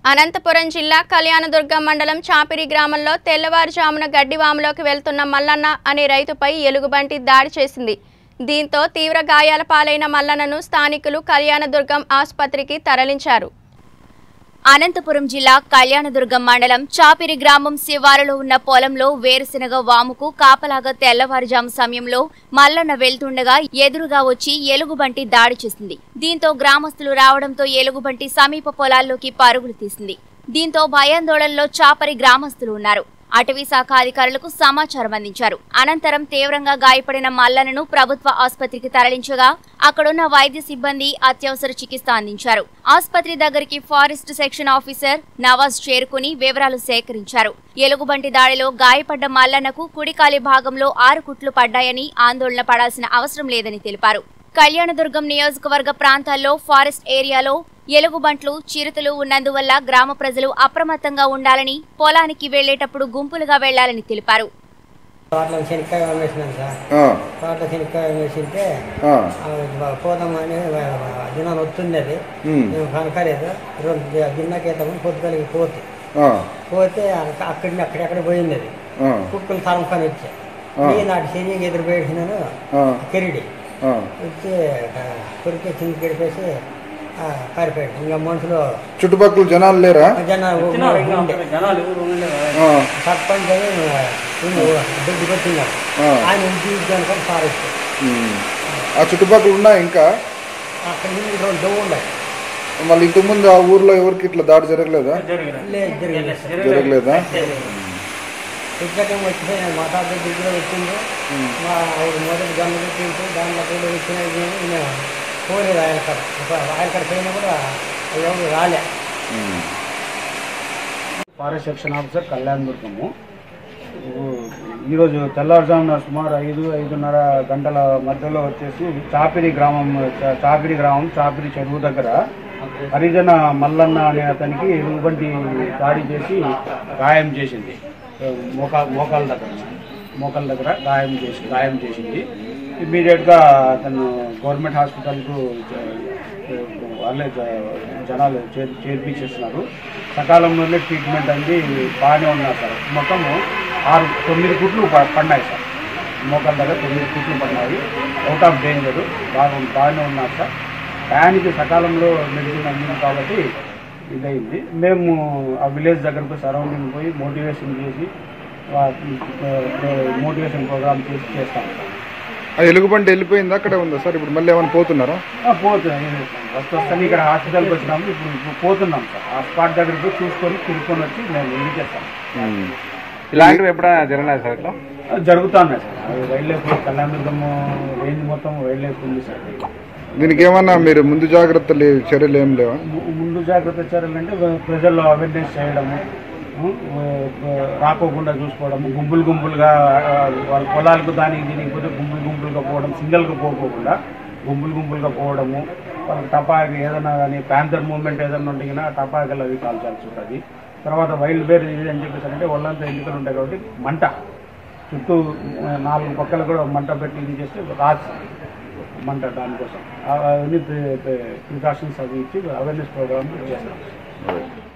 అనంతపురం జిల్లా కళ్యాణదుర్గం మండలం చాపిరి గ్రామంలో తెల్లవారుజామున గడ్డివాములోకి వెళ్తున్న మల్లన్న అనే రైతుపై ఎలుగుబంటి దాడి చేసింది దీంతో తీవ్ర గాయాల పాలైన మల్లన్నను స్థానికులు కళ్యాణదుర్గం ఆసుపత్రికి తరలించారు అనంతపురం జిల్లా కళ్యాణదుర్గం మండలం చాపిరి గ్రామం శివారులో ఉన్న పొలంలో వేరుశెనగ వాముకు కాపలాగా తెల్లవారుజాము సమయంలో మల్లన్న వెళ్తుండగా ఎదురుగా వచ్చి ఎలుగుబంటి దాడి చేసింది దీంతో గ్రామస్తులు రావడంతో ఎలుగుబంటి సమీప పొలాల్లోకి పరుగులు తీసింది దీంతో భయాందోళనలో చాపరి గ్రామస్తులు ఉన్నారు అటవీ శాఖ అధికారులకు సమాచారం అందించారు అనంతరం తీవ్రంగా గాయపడిన మల్లన్నను ప్రభుత్వ ఆసుపత్రికి తరలించగా అక్కడున్న వైద్య సిబ్బంది అత్యవసర చికిత్స అందించారు ఆసుపత్రి దగ్గరికి ఫారెస్ట్ సెక్షన్ ఆఫీసర్ నవాజ్ చేరుకుని వివరాలు సేకరించారు ఎలుగుబంటి దాడిలో గాయపడ్డ మల్లన్నకు కుడికాలి భాగంలో ఆరు కుట్లు పడ్డాయని ఆందోళన పడాల్సిన అవసరం లేదని తెలిపారు కళ్యాణదుర్గం నియోజకవర్గ ప్రాంతాల్లో ఫారెస్ట్ ఏరియాలో ఎలుగుబంట్లు చిరుతలు ఉన్నందువల్ల గ్రామ ప్రజలు అప్రమత్తంగా ఉండాలని పొలానికి వెళ్లేటప్పుడు గుంపులుగా వెళ్లాలని తెలిపారు తోటలో శనక్కాయ వేసినాం సార్ ఆ, తోటలో శనక్కాయ వేసింటే ఆ, ఆ, పోదామని దినాలు వస్తుంది అది ఉమ్, మేము కనకలేదు రెండు గిన్నెకేద్దామని పొద్దుగలిగి పోతే ఆ, పోతే అక్క- అక్కడిని అక్కడెక్కడ పోయింది అది ఆ, కుక్కలు తరం పని వచ్చాయి ఆ. ఈ నాటి శరీరం ఎదురు పెట్టినాను ఆ, కిరీడి ఆ. వచ్చి కొరికి కింద కిడిపేసి పారిపోయాడు ఇంకా మనుషులు చుట్టుపక్కల జనాలు లేరా జనాలు ఉండే ఆ, సర్పంచ్ అని దుడ్డు పెట్టినాడు ఆ, ఆయన ఇంటి అనుకొని ఫారెస్ట్ ఉమ్. ఆ చుట్టుపక్కల ఉన్నా ఇంకా అక్కడ నుంచి రెండు దొంగ ఉండే మళ్ళీ ఇంతకుముందు ఆ ఊర్లో ఎవరికి ఇట్లా దాడి జరగలేదా లేదు జరిగింది సార్ జరగలేదా పుస్తకం వచ్చి మా తాత దగ్గర వచ్చింది ఉమ్. మా ఆవిడ మొదటి గంట పెట్టింది దాంట్లో కూడా వచ్చినది నేను పోలేదు ఆయన కాడ ఆయన కాడ పోయినా కూడా ఎవరు రాలే ఉమ్. Forest section officer Kalyandurgam ఈరోజు తెల్లవారుజామున సుమారు ఐదు ఐదున్నర గంటల మధ్యలో వచ్చేసి చాపిరి గ్రామం చా- చాపిరి గ్రామం చాపిరి చెరువు దగ్గర హరిజన మల్లన్న అనే అతనికి ఎలుగుబంటి దాడి చేసి గాయం చేసింది మోకా మోకాల దగ్గర మోకాల దగ్గర గాయం చేసి గాయం చేసింది ఇమ్మీడియట్గా అతను గవర్నమెంట్ హాస్పిటల్కు జ- వాళ్ళే జ- జనాలు చేర్ చేర్పించేస్తున్నారు సకాలంలోనే ట్రీట్మెంట్ అనేది బాగానే ఉన్నారు సార్ మొత్తము ఆరు తొమ్మిది కుట్లు ప- పడినాయి సార్ మోకాల దగ్గర తొమ్మిది కుట్లు పడినాయి అవుట్ ఆఫ్ డేంజర్ బాగా బాగానే ఉన్నారు సార్ టయానికి సకాలంలో మెడిసిన్ అందింది కాబట్టి ఇదైంది మేము ఆ విలేజ్ దగ్గరకు సరౌండింగ్ పోయి మోటివేషన్ చేసి మోటివేషన్ ప్రోగ్రామ్ చేసి చేస్తాం సార్ ఆ ఎలుగుబంటి వెళ్ళిపోయిందా అక్కడే ఉందా సార్ ఇప్పుడు మళ్ళీ ఏమైనా పోతున్నారా ఆ, పోతున్నాం ఫస్ట్ వస్తాను ఇక్కడ హాస్పిటల్కి వచ్చినాము ఇప్పుడు ఇప్పుడు పోతున్నాం సార్ ఆ స్పాట్ దగ్గరికి పోయి చూసుకొని తిరుక్కొని వచ్చి మేము ఇంటికేస్తాం ఉమ్. ఇలాంటివి ఎప్పుడైనా జరగలేదు సార్ ఇట్లా జరుగుతా ఉన్నాయి సార్ అది వైల్డ్ లైఫ్ కళ్యాణదుర్గం రేంజ్ మొత్తం వైల్డ్ లైఫ్ ఉంది సార్ దీనికి ఏమన్నా మీరు ముందు జాగ్రత్తలు చర్యలు ఏం లేవా ము- ముందు జాగ్రత్త చర్యలు అంటే ప్రజల్లో అవేర్నెస్ చేయడము ఉ, ఉ, రాకోకుండా చూసుకోవడము గుంపులు గుంపులుగా ఆ, వాళ్ళ పొలాలకు దానికి దీనికి పోతే గుంపులు గుంపులుగా పోవడం సింగిల్గా పోకోకుండా గుంపులు గుంపులుగా పోవడము వాళ్ళకి టపాకి ఏదైనా కానీ ప్యాంథర్ మూవ్మెంట్ ఏదైనా ఉంటే కనుక టపాకలు అవి కాల్చాల్సి ఉంటుంది తర్వాత వైల్డ్ బేర్ ఇది అని చెప్పేసి అంటే ఒళ్ళంతా ఎన్నికలు ఉంటాయి కాబట్టి మంట చుట్టూ ఆ, నాలుగు పక్కల కూడా మంట పెట్టి ఇది చేస్తే రాదు మంట దానికోసం ఆ- అవన్నీ ప్రికాషన్స్ అవి ఇచ్చి అవేర్నెస్ ప్రోగ్రామ్ చేస్తాం